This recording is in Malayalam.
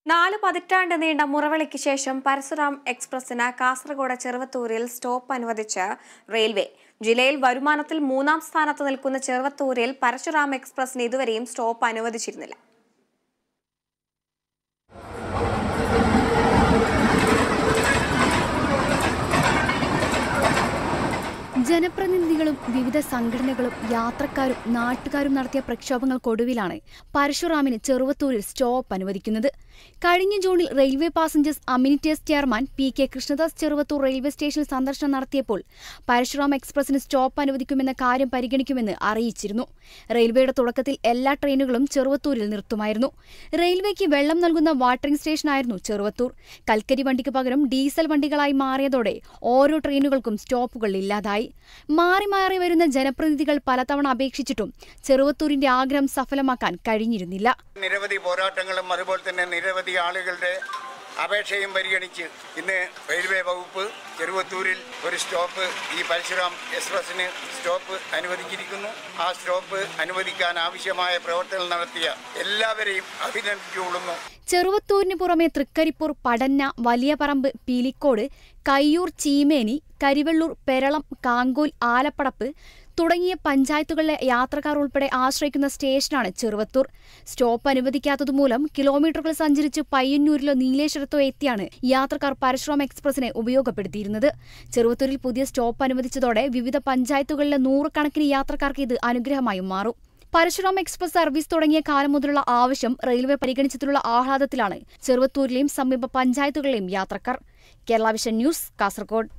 നാല് പതിറ്റാണ്ട് നീണ്ട മുറവിളിക്ക് ശേഷം പരശുറാം എക്സ്പ്രസിന് കാസർഗോഡ് ചെറുവത്തൂരിൽ സ്റ്റോപ്പ് അനുവദിച്ച് റെയിൽവേ ജില്ലയിൽ വരുമാനത്തിൽ മൂന്നാം സ്ഥാനത്ത് നിൽക്കുന്ന ചെറുവത്തൂരിൽ പരശുറാം എക്സ്പ്രസിന് ഇതുവരെയും സ്റ്റോപ്പ് അനുവദിച്ചിരുന്നില്ല ജനപ്രതിനിധികളും വിവിധ സംഘടനകളും യാത്രക്കാരും നാട്ടുകാരും നടത്തിയ പ്രക്ഷോഭങ്ങൾക്കൊടുവിലാണ് പരശുറാമിന് ചെറുവത്തൂരിൽ സ്റ്റോപ്പ് അനുവദിക്കുന്നത് കഴിഞ്ഞ ജൂണിൽ railway passengers amenities chairman P K Krishnadas Cheruvathur railway സ്റ്റേഷനിൽ സന്ദർശനം നടത്തിയപ്പോൾ പരശുറാം എക്സ്പ്രസിന് സ്റ്റോപ്പ് അനുവദിക്കുമെന്ന കാര്യം പരിഗണിക്കുമെന്ന് അറിയിച്ചിരുന്നു റെയിൽവേയുടെ തുടക്കത്തിൽ എല്ലാ ട്രെയിനുകളും ചെറുവത്തൂരിൽ നിർത്തുമായിരുന്നു റെയിൽവേക്ക് വെള്ളം നൽകുന്ന വാട്ടറിംഗ് സ്റ്റേഷനായിരുന്നു ചെറുവത്തൂർ കൽക്കരി വണ്ടിക്ക് പകരം ഡീസൽ വണ്ടികളായി മാറിയതോടെ ഓരോ ട്രെയിനുകൾക്കും സ്റ്റോപ്പുകൾ ഇല്ലാതായി മാറി മാറി വരുന്ന ജനപ്രതിനിധികൾ പലതവണ അപേക്ഷിച്ചിട്ടും ചെറുവത്തൂരിന്റെ ആഗ്രഹം സഫലമാക്കാൻ കഴിഞ്ഞിരുന്നില്ല നിരവധി പോരാട്ടങ്ങളും അതുപോലെ തന്നെ നിരവധി ആളുകളുടെ അപേക്ഷയും പരിഗണിച്ച് ഇന്ന് റെയിൽവേ വകുപ്പ് ചെറുവത്തൂരിൽ ഒരു സ്റ്റോപ്പ് ഈ പരശുറാം എക്സ്പ്രസിന് സ്റ്റോപ്പ് അനുവദിച്ചിരിക്കുന്നു ആ സ്റ്റോപ്പ് അനുവദിക്കാൻ ആവശ്യമായ പ്രവർത്തനം നടത്തിയ എല്ലാവരെയും അഭിനന്ദിച്ചുകൊള്ളുന്നു ചെറുവത്തൂരിന് പുറമെ തൃക്കരിപ്പൂർ പടന്ന വലിയ പറമ്പ് പീലിക്കോട് കയ്യൂർ ചീമേനി കരിവെള്ളൂർ പെരളം കാങ്കോൽ ആലപ്പടപ്പ് തുടങ്ങിയ പഞ്ചായത്തുകളിലെ യാത്രക്കാർ ഉൾപ്പെടെ ആശ്രയിക്കുന്ന സ്റ്റേഷനാണ് ചെറുവത്തൂർ സ്റ്റോപ്പ് അനുവദിക്കാത്തതുമൂലം കിലോമീറ്ററുകൾ സഞ്ചരിച്ച് പയ്യന്നൂരിലോ നീലേശ്വരത്തോ എത്തിയാണ് യാത്രക്കാർ പരശുറാം എക്സ്പ്രസിനെ ഉപയോഗപ്പെടുത്തിയിരുന്നത് ചെറുവത്തൂരിൽ പുതിയ സ്റ്റോപ്പ് അനുവദിച്ചതോടെ വിവിധ പഞ്ചായത്തുകളിലെ നൂറുകണക്കിന് യാത്രക്കാർക്ക് ഇത് അനുഗ്രഹമായും മാറും പരശുറാം എക്സ്പ്രസ് സർവീസ് തുടങ്ങിയ കാലം മുതലുള്ള ആവശ്യം റെയിൽവേ പരിഗണിച്ചതിലുള്ള ആഹ്ലാദത്തിലാണ് ചെറുവത്തൂരിലെയും സമീപ പഞ്ചായത്തുകളിലെയും യാത്രക്കാർ കേരള വിഷൻ ന്യൂസ് കാസർഗോഡ്